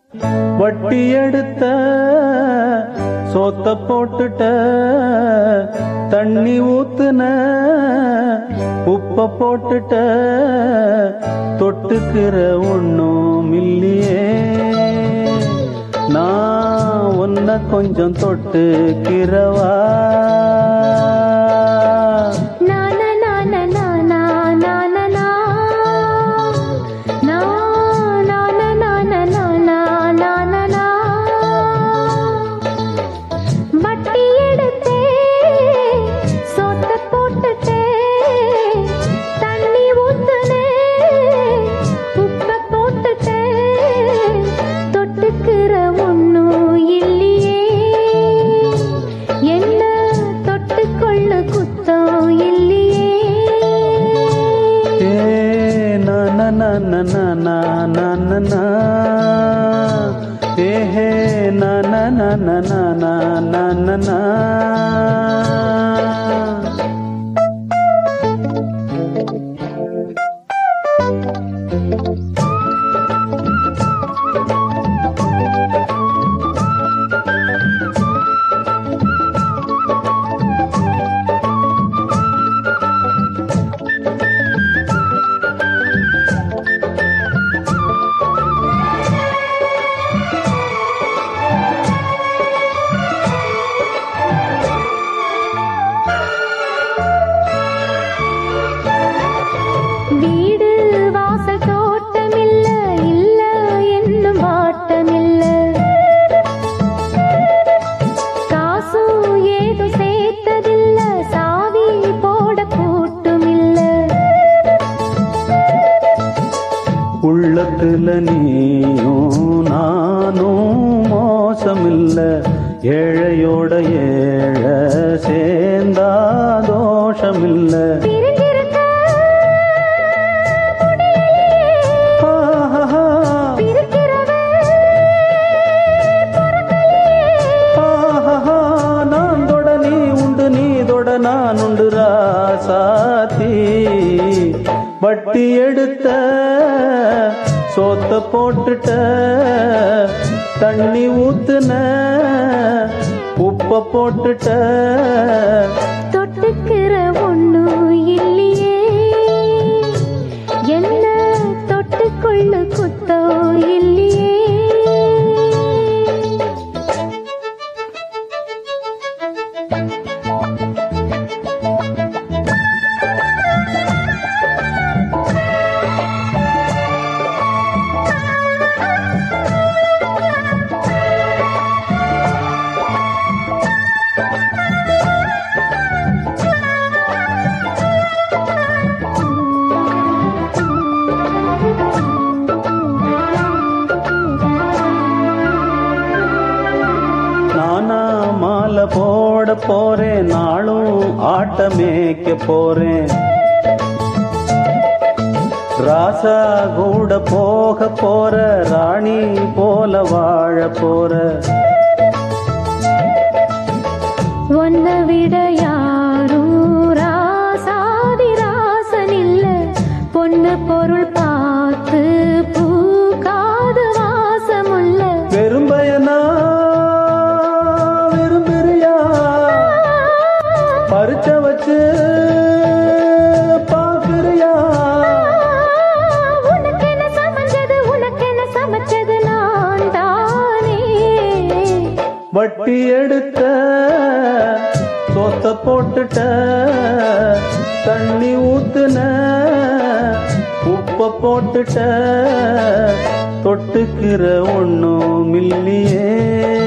வட்டி எடுத்த சோத்த போட்டுட்ட தண்ணி ஊத்துன உப்ப போட்டுட்ட தொட்டுக்கிற ஒண்ணும் இல்லையே நான் உன்னை கொஞ்சம் தொட்டுக்கிறவா நானா நானா நானா நானா நா. நா, நானா நானா நானா நானா நா. வட்டி எடுத்தே, சோத்த போட்டுட்டே, தண்ணி ஊத்துனே, உப்ப போட்டுட்டே, தொட்டுக்கிற ஒண்ணும் இல்லையே என்ன தொட்டுக்கொள்ள குத்தம் இல்லையே ஏ நா நா நா நா நா நா நா நா நா. ஏ ஹே நா நா நா நா நா நா நா நா நா. வீடு வாசல் தோட்டமில்ல இல்ல என்னும் வாட்டமில்ல காசும் ஏதும் சேர்த்ததில்ல சாவி போட கூட்டுமில்ல உள்ளத்துல நீயும் நானும் மோசமில்ல ஏழையோட ஏழை சேர்ந்தா தோஷமில்ல பிரிஞ்சிருக்க ஆஹா, பிரிக்கிறவன் ஆஹா, நான் தொட நீ உண்டு நீ தொட நான் உண்டு ராசாத்தி வட்டி எடுத்த சோத்த போட்டுட்ட தண்ணி ஊத்துன உப்ப போட்டுட்ட தொட்டுக்கிற ஒண்ணும் இல்லையே என்ன தொட்டுக்கொள்ள குத்தோ இல்லையே நானா மாலை போட போறேன் நாளும் ஆட்டமேக்க போறேன் ராசா கூட போக போற ராணி போல வாழ போற உன்னை விட யாரும் ராசாதி ராசன் இல்ல பொண்ணு பொருள் பார்த்து பூக்காது வாசமுள்ள வெறும்பயனா விரும்புறியா பறிச்ச வச்சு பாக்குறியா உனக்கு என்ன சமைச்சது உனக்கு என்ன சமைச்சது நான் தானே வட்டி எடுத்த சோத்த போட்டுட்ட தண்ணி ஊத்துன உப்ப போட்டுட்ட தொட்டுக்கிற ஒண்ணும் இல்லையே